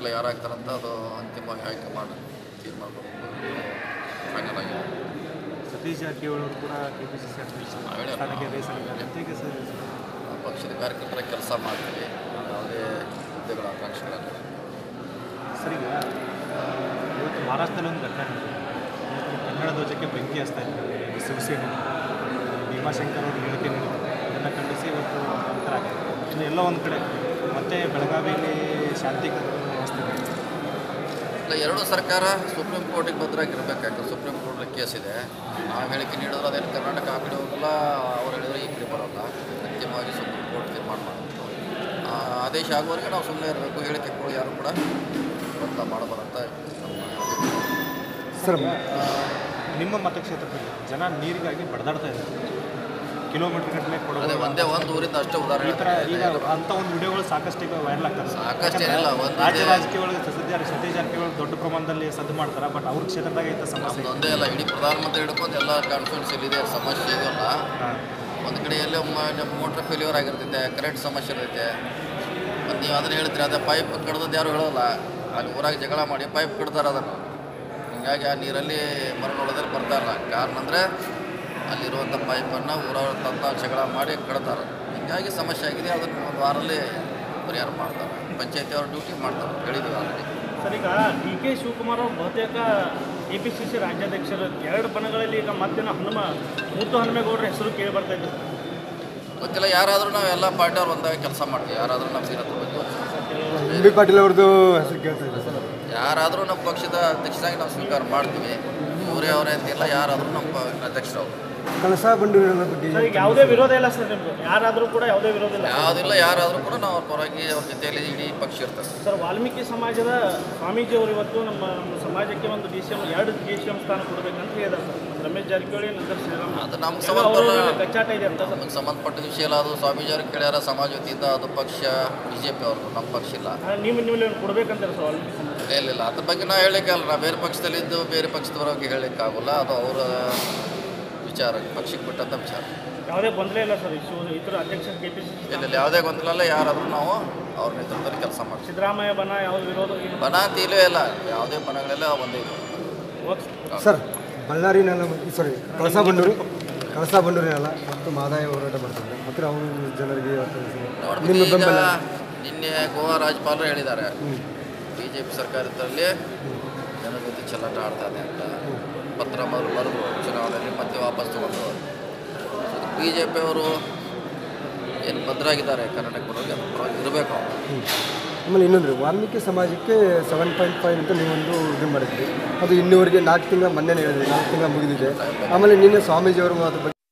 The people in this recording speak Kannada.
ಶಾಸಕರೆಲ್ಲ ಯಾರಾಗ್ತಾರಂತ ಅದು ಅಂತಿಮವಾಗಿ ಹೈಕಮಾಂಡ್ ತೀರ್ಮಾನ ಫೈನಲ್ ಆಗಿದೆ ಸತೀಶ್ ಜಾರಕಿಹೊಳಿ ಅವರು ಕೂಡ ಕೆ ಪಿ ಸಿ ಸಿ ನಾವೇನೇ ಸ್ಥಾನಕ್ಕೆ ರೇಸಲ್ಲಿದ್ದಾರೆ ಅಂತ ಈಗ ಸರ್ ನಾವು ಪಕ್ಷದ ಕಾರ್ಯಕರ್ತರ ಕೆಲಸ ಮಾಡ್ತೀವಿ ನಾವು ಯಾವುದೇ ಹುದ್ದೆಗಳ ಆಕಾಂಕ್ಷೆಗಳನ್ನು ಸರ್ ಈಗ ಇವತ್ತು ಮಹಾರಾಷ್ಟ್ರದಲ್ಲಿ ಒಂದು ಘಟನೆ ನಡೆದಿದೆ ಇವತ್ತು ಕನ್ನಡ ಧ್ವಜಕ್ಕೆ ಬೆಂಕಿ ಹಚ್ತಾ ಇದ್ದಾರೆ ಶಿವಸೇನೆ ಭೀಮಾಶಂಕರ್ ಅವರು ಹೇಳಿಕೆ ನೀಡಿದ್ದಾರೆ ಅದನ್ನು ಖಂಡಿಸಿ ಇವತ್ತು ಅಂತರ ಆಗಿದೆ ಇನ್ನು ಎಲ್ಲೋ ಒಂದು ಕಡೆ ಮತ್ತೆ ಬೆಳಗಾವಿಯಲ್ಲಿ ಶಾಂತಿ ವ್ಯವಸ್ಥೆ ಇದೆ. ಇಲ್ಲ ಎರಡೂ ಸರ್ಕಾರ ಸುಪ್ರೀಂ ಕೋರ್ಟಿಗೆ ಭದ್ರಾಗಿರ್ಬೇಕಾಗ್ತದೆ ಸುಪ್ರೀಂ ಕೋರ್ಟ್ ಕೇಸ್ ಇದೆ ನಾವು ಹೇಳಿಕೆ ನೀಡಿದ್ರೆ ಅದೇನು ಕರ್ನಾಟಕ ಆ ಕಡೆ ಹೋಗಲ್ಲ ಅವ್ರು ಹೇಳಿದ್ರೆ ಈ ಕಡೆ ಬರೋಲ್ಲ ಅಂತಿಮವಾಗಿ ಸುಪ್ರೀಂ ಕೋರ್ಟ್ ತೀರ್ಮಾನ ಮಾಡುತ್ತೆ ಆ ಆದೇಶ ಆಗುವವರೆಗೆ ನಾವು ಸುಮ್ಮನೆ ಇರಬೇಕು ಹೇಳಿಕೆ ಕೂಡ ಯಾರು ಕೂಡ ಬದಲ ಮಾಡಬಾರಂತ ಸರ್ ನಿಮ್ಮ ಮತಕ್ಷೇತ್ರದಲ್ಲಿ ಜನ ನೀರಿಗಾಗಿ ಬಡದಾಡ್ತಾ ಇದ್ದಾರೆ ಕಿಲೋಮೀಟರ್ ಗಟ್ಟಲೆ ಅದೇ ಕೊಡೋದು ಒಂದೇ ಒಂದು ಊರಿಂದ ಅಷ್ಟೇ ಈ ಉದಾಹರಣೆ ಥರ ಈಗ ಅಂಥ ಒಂದು ವಿಡಿಯೋಗಳು ಸಾಕಷ್ಟು ಈಗ ವೈರಲ್ ಆಗ್ತದೆ ಸಾಕಷ್ಟು ಏನಿಲ್ಲ, ಒಂದು ರಾಜ್ಯ ಇದೆ. ರಾಜಕೀಯಗಳು ಸತೀಶ್ ಜಾರ- ಸತೀಶ್ ಜಾರಕಿಹೊಳಿ ದೊಡ್ಡ ಪ್ರಮಾಣದಲ್ಲಿ ಸದ್ದು ಮಾಡ್ತಾರೆ ಬಟ್ ಅವ್ರ ಕ್ಷೇತ್ರದಾಗ ಇಂಥ ಸಮಸ್ಯೆ ನಮ್ದು ಒಂದೇ ಅಲ್ಲ ಇಡೀ ಪ್ರಧಾನಮಂತ್ರಿ ಹಿಡ್ಕೊಂಡು ಎಲ್ಲ ಕಾನ್ಫಿಡೆನ್ಸ್ ಇಲ್ಲಿದೆ ಸಮಸ್ಯೆ ಇದೆಯಲ್ಲ ಹಾಂ ಒಂದು ಕಡೆ ಎಲ್ಲೇ ಮೋಟ್ರ್ ಫೇಲ್ಯೂರ್ ಆಗಿರ್ತೈತೆ ಕರೆಂಟ್ ಸಮಸ್ಯೆ ಇರ್ತೈತೆ ಮತ್ತು ನೀವು ಅದನ್ನು ಹೇಳ್ತೀರಿ ಅದೇ ಪೈಪ್ ಕಡ್ದದ್ದು ಯಾರು ಹೇಳೋಲ್ಲ ಅಲ್ಲಿ ಊರಾಗ ಜಗಳ ಮಾಡಿ ಪೈಪ್ ಕಡ್ದಾರ ಅದನ್ನು ಹೀಗಾಗಿ ಆ ನೀರಲ್ಲಿ ಮರಗೊಳ್ಳೋದ್ರಲ್ಲಿ ಬರ್ತಾ ಇಲ್ಲ ಕಾರಣ ಅಂದರೆ ಅಲ್ಲಿರುವಂಥ ಪೈಪನ್ನು ಊರವ್ರ ತಂತ ಜಗಳ ಮಾಡಿ ಕಡ್ತಾರೆ ಹೀಗಾಗಿ ಸಮಸ್ಯೆ ಆಗಿದೆ ಅದನ್ನು ಒಂದು ವಾರಲ್ಲಿ ಪರಿಹಾರ ಮಾಡ್ತಾರೆ ಪಂಚಾಯತಿ ಅವ್ರ ಡ್ಯೂಟಿ ಮಾಡ್ತಾರೆ ಹೇಳಿದ್ದೀವಿ ಆಲ್ರೆಡಿ ಸರ್ ಈಗ ಡಿ ಕೆ ಶಿವಕುಮಾರ್ ಅವರು ಬಹುತೇಕ ಎ ಪಿ ಸಿ ಸಿ ರಾಜ್ಯಾಧ್ಯಕ್ಷರು ಎರಡು ಬಣಗಳಲ್ಲಿ ಈಗ ಮತ್ತಿನ ಹನುಮ ಮುದ್ದು ಹನುಮೇಗೌಡರ ಹೆಸರು ಕೇಳಿ ಬರ್ತಾ ಇದೆ ಗೊತ್ತಿಲ್ಲ ಯಾರಾದರೂ ನಾವು ಎಲ್ಲ ಪಾರ್ಟಿಯವ್ರು ಒಂದಾಗ ಕೆಲಸ ಮಾಡ್ತೀವಿ ಯಾರಾದರೂ ನಮ್ಮ ವೀರತ್ವ ಬಗ್ಗೆ ಯೋಚ್ನೆ ಎಂ ಬಿ ಪಾಟೀಲ್ ಅವ್ರದ್ದು ಹೆಸರು ಕೇಳ್ತಾ ಇದೆ ಸರ್ ಯಾರಾದರೂ ನಮ್ಮ ಪಕ್ಷದ ಅಧ್ಯಕ್ಷರಾಗಿ ನಾವು ಸ್ವೀಕಾರ ಮಾಡ್ತೀವಿ ಇವರೇ ಅವರೇ ಅಂತಿಲ್ಲ ಯಾರಾದರೂ ನಮ್ಮ ಪ- ಅಧ್ಯಕ್ಷರವರು ಕಳಸಾ ಬಂಡೂರಿನ ಬಗ್ಗೆ ಸರ್ ಈಗ ಯಾವುದೇ ವಿರೋಧ ಇಲ್ಲ ಸರ್ ನಿಮ್ಮದು ಯಾರಾದರೂ ಕೂಡ ಯಾವುದೇ ವಿರೋಧ ಇಲ್ಲ ಯಾವುದಿಲ್ಲ ಯಾರಾದರೂ ಕೂಡ ನಾವು ಅವ್ರ ಪರವಾಗಿ ಅವ್ರ ಜೊತೆಯಲ್ಲಿ ಇಡೀ ಪಕ್ಷ ಇರ್ತದೆ ಸರ್ ವಾಲ್ಮೀಕಿ ಸಮಾಜದ ಸ್ವಾಮೀಜಿ ಅವರು ಇವತ್ತು ನಮ್ಮ ನಮ್ಮ ಸಮಾಜಕ್ಕೆ ಒಂದು ಡಿ ಸಿ ಎಂ ಎರಡು ಡಿ ಸಿ ಎಂ ಸ್ಥಾನ ಕೊಡಬೇಕಂತ ಹೇಳಿದ್ದಾರೆ ಸರ್ ರಮೇಶ್ ಜಾರಕಿಹೊಳಿ ನಂತರ ಶ್ರೀರಾಮ್ ಅದು ನಮ್ಗೆ ಎಲ್ಲ ಅವ್ರ ಸಂಬಂಧಪಟ್ಟ ಮೇಲೆ ಕಚ್ಚಾಟ ಇದೆ ಅಂತ ಸರ್ ನಮಗೆ ಸಂಬಂಧಪಟ್ಟ ವಿಷಯ ಇಲ್ಲ ಅದು ಸ್ವಾಮೀಜಿಯವ್ರಿಗೆ ಕೇಳ್ಯಾರ ಸಮಾಜ ವತಿಯಿಂದ ಅದು ಪಕ್ಷ ಬಿ ಜೆ ಪಿ ಅವ್ರದ್ದು ನಮ್ಮ ಪಕ್ಷ ಇಲ್ಲ ಆ, ನೀವು ನೀವು ಕೊಡಬೇಕಂತಾರೆ ಸರ್ ವಾಲ್ಮೀಕಿ ಸಮಾಜ ಇಲ್ಲ ಇಲ್ಲ ಅದ್ರ ಬಗ್ಗೆ ನಾವು ಹೇಳಲಿಕ್ಕಲ್ಲ ನಾವು ಬೇರೆ ಪಕ್ಷದಲ್ಲಿದ್ದು ಬೇರೆ ಪಕ್ಷದವರ ಬಗ್ಗೆ ಹೇಳಲಿಕ್ಕಾಗಲ್ಲ ಅದು ಅವರ ವಿಚಾರ ಪಕ್ಷಕ್ಕೆ ಬಿಟ್ಟಂಥ ವಿಚಾರ ಯಾವುದೇ ಗೊಂದಲ ಇಲ್ಲ ಸರ್ ಶಿವ ಇತರ ಅಧ್ಯಕ್ಷ ಕೆ ಪಿ ಸಿ ಸಿ ಇಲ್ಲ ಯಾವುದೇ ಗೊಂದಲ ಇಲ್ಲ ಯಾರಾದರೂ ನಾವು ಅವ್ರ ನೇತೃತ್ವದಲ್ಲಿ ಕೆಲಸ ಮಾಡ್ತೀವಿ ಸಿದ್ದರಾಮಯ್ಯ ಬಣ ಯಾವ್ದು ವಿರೋಧ ಇಲ್ಲ ಬನ ಅಂತ ಇಲ್ಲವೇ ಇಲ್ಲ ಯಾವುದೇ ಬನಗಳೆಲ್ಲ ಒಂದೇ ಇದೆ ಓಕೆ ಸರ್ ಬಳ್ಳಾರಿ ನೆಲ ಸಾರಿ ಕಳಸಾ ಬಂಡೂರು ಕಳಸಾ ಬಂಡೂರಿ ನೆಲ ಮತ್ತು ಮಾದಾಯ ಹೋರಾಟ ಮಾಡ್ತಾರೆ ಮತ್ತು ಅವರು ಜನರಿಗೆ ಇವತ್ತು ನೋಡ್ಬೇಕು ನಿಮ್ಮ ಈಗ ಬೆಂಬಲ ನಿನ್ನೆ ಗೋವಾ ರಾಜ್ಯಪಾಲರು ಹೇಳಿದ್ದಾರೆ ಬಿ ಜೆ ಪಿ ಸರ್ಕಾರದಲ್ಲಿ ಜನರ ಜೊತೆ ಚೆಲ್ಲಾಟ ಆಡ್ತಾ ಇದೆ ಅಂತ ಪತ್ರ ಮೊದಲು ಬರೆದು ಚುನಾವಣೆಯಲ್ಲಿ ಮತ್ತೆ ವಾಪಸ್ ತಗೊಂಡು ಬಿ ಜೆ ಪಿಯವರು ಏನು ಭದ್ರಾಗಿದ್ದಾರೆ ಕರ್ನಾಟಕ ಪರವಾಗಿ ಅದ್ರ ಪರವಾಗಿ ಇರಬೇಕು ಆಮೇಲೆ ಇನ್ನೊಂದು ವಾಲ್ಮೀಕಿ ಸಮಾಜಕ್ಕೆ ಸೆವೆನ್ ಪಾಯಿಂಟ್ ಫೈವ್ ಅಂತ ನೀವೊಂದು ಇದು ಮಾಡಿದ್ರಿ ಅದು ಇನ್ನೂವರೆಗೆ ನಾಲ್ಕು ತಿಂಗಳ ಮೊನ್ನೆ ಹೇಳಿದ್ರಿ ನಾಲ್ಕು ತಿಂಗಳ ಮುಗಿದಿದೆ ಆಮೇಲೆ ನಿನ್ನೆ ಸ್ವಾಮೀಜಿಯವರು ಅದ್ರ ಬಗ್ಗೆ